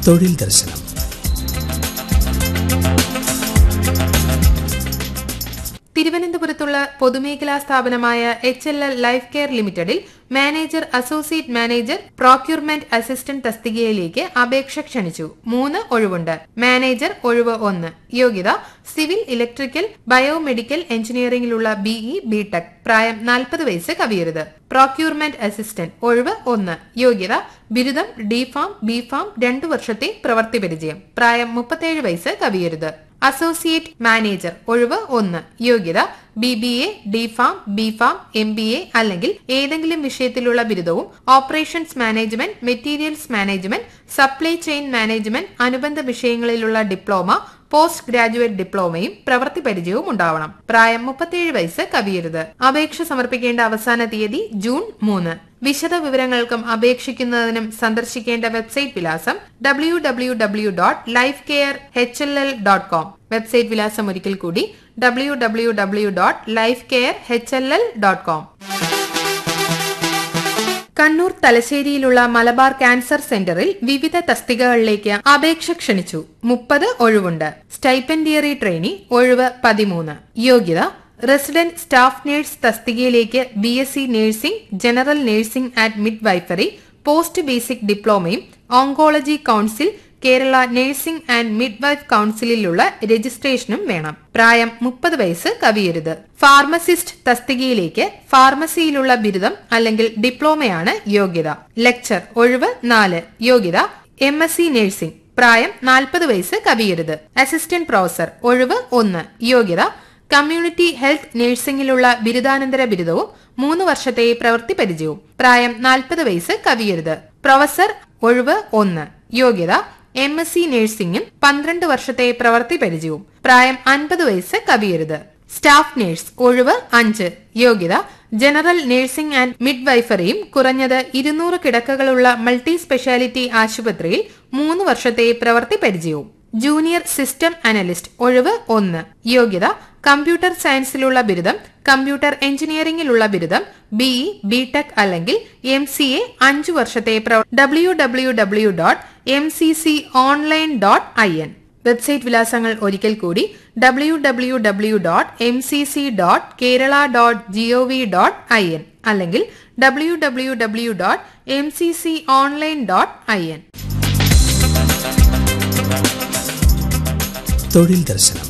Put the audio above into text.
തൊഴിൽ ദർശനം തിരുവനന്തപുരത്തുള്ള പൊതുമേഖലാ സ്ഥാപനമായ H L L life care ലിമിറ്റഡിൽ manager associate manager procurement assistant തസ്തികയിലേക്ക് അപേക്ഷ ക്ഷണിച്ചു മൂന്ന് ഒഴിവുണ്ട് മാനേജർ ഒഴിവ് ഒന്ന് യോഗ്യത സിവിൽ ഇലക്ട്രിക്കൽ ബയോമെഡിക്കൽ എഞ്ചിനീയറിംഗിലുള്ള ബിഇ ബിടെക് പ്രായം നാൽപ്പത് വയസ്സ് കവിയരുത് പ്രോക്യൂർമെന്റ് അസിസ്റ്റന്റ് ഒഴിവ് ഒന്ന് യോഗ്യത ബിരുദം ഡി ഫാം ബി ഫാം രണ്ടു വർഷത്തെ പ്രവൃത്തി പരിചയം പ്രായം മുപ്പത്തേഴ് വയസ്സ് കവിയരുത് അസോസിയേറ്റ് മാനേജർ ഒഴിവ് ഒന്ന് യോഗ്യത B B A D pharm B pharm M B A അല്ലെങ്കിൽ ഏതെങ്കിലും വിഷയത്തിലുള്ള ബിരുദവും operations management materials management supply chain management അനുബന്ധ വിഷയങ്ങളിലുള്ള ഡിപ്ലോമ പോസ്റ്റ് ഗ്രാജുവേറ്റ് ഡിപ്ലോമയും പ്രവൃത്തി പരിചയവും ഉണ്ടാവണം പ്രായം മുപ്പത്തിയേഴ് വയസ്സ് കവിയരുത് അപേക്ഷ സമർപ്പിക്കേണ്ട അവസാന തീയതി ജൂൺ മൂന്ന് വിശദ വിവരങ്ങൾക്കും അപേക്ഷിക്കുന്നതിനും സന്ദർശിക്കേണ്ട വെബ്സൈറ്റ് വിലാസം W W W dot life care H L L dot com website വിലാസം ഒരിക്കൽ കൂടി W W W dot life care H L L dot com Kannur തലശ്ശേരിയിലുള്ള മലബാർ ക്യാൻസർ സെന്ററിൽ വിവിധ തസ്തികകളിലേക്ക് അപേക്ഷ ക്ഷണിച്ചു മുപ്പത് ഒഴിവുണ്ട് സ്റ്റൈപ്പൻഡിയറി ട്രെയിനി ഒഴിവ് പതിമൂന്ന് യോഗ്യത റെസിഡന്റ് സ്റ്റാഫ് നഴ്സ് തസ്തികയിലേക്ക് B S C nursing general nursing and midwifery post basic ഡിപ്ലോമയും oncology council Kerala nursing and midwife കൌൺസിലിലുള്ള രജിസ്ട്രേഷനും വേണം പ്രായം മുപ്പത് വയസ്സ് കവിയരുത് ഫാർമസിസ്റ്റ് തസ്തികയിലേക്ക് ഫാർമസിയിലുള്ള ബിരുദം അല്ലെങ്കിൽ ഡിപ്ലോമയാണ് യോഗ്യത ലെക്ചർ ഒഴിവ് നാല് യോഗ്യത എം എസ് സി നഴ്സിംഗ് പ്രായം നാൽപ്പത് വയസ്സ് കവിയരുത് അസിസ്റ്റന്റ് പ്രൊഫസർ ഒഴിവ് ഒന്ന് യോഗ്യത കമ്മ്യൂണിറ്റി ഹെൽത്ത് നഴ്സിംഗിലുള്ള ബിരുദാനന്തര ബിരുദവും മൂന്ന് വർഷത്തെ പ്രവൃത്തി പരിചയവും പ്രായം നാൽപ്പത് വയസ്സ് കവിയരുത് പ്രൊഫസർ ഒഴിവ് ഒന്ന് യോഗ്യത എം എസ് സി നഴ്സിംഗും പന്ത്രണ്ട് വർഷത്തെ പ്രവൃത്തി പരിചയവും പ്രായം അൻപത് വയസ്സ് കവിയരുത് സ്റ്റാഫ് നഴ്സ് ഒഴിവ് അഞ്ച് യോഗ്യത ജനറൽ നഴ്സിംഗ് ആൻഡ് മിഡ് വൈഫറിയും കുറഞ്ഞത് ഇരുന്നൂറ് കിടക്കകളുള്ള മൾട്ടി സ്പെഷ്യാലിറ്റി ആശുപത്രിയിൽ മൂന്ന് വർഷത്തെ പ്രവൃത്തി പരിചയവും ജൂനിയർ സിസ്റ്റം അനലിസ്റ്റ് ഒഴിവ് ഒന്ന് യോഗ്യത കമ്പ്യൂട്ടർ സയൻസിലുള്ള ബിരുദം കമ്പ്യൂട്ടർ എഞ്ചിനീയറിംഗിലുള്ള ബിരുദം ബിഇ ബിടെക് അല്ലെങ്കിൽ എം സി എ അഞ്ചു വർഷത്തെ W W W dot M C C online dot I N website വിലാസങ്ങൾ ഒരിക്കൽ കൂടി W W W dot M C C dot Kerala dot G O V dot I N അല്ലെങ്കിൽ W W W dot M C C online dot I N തൊഴിൽ ദർശനം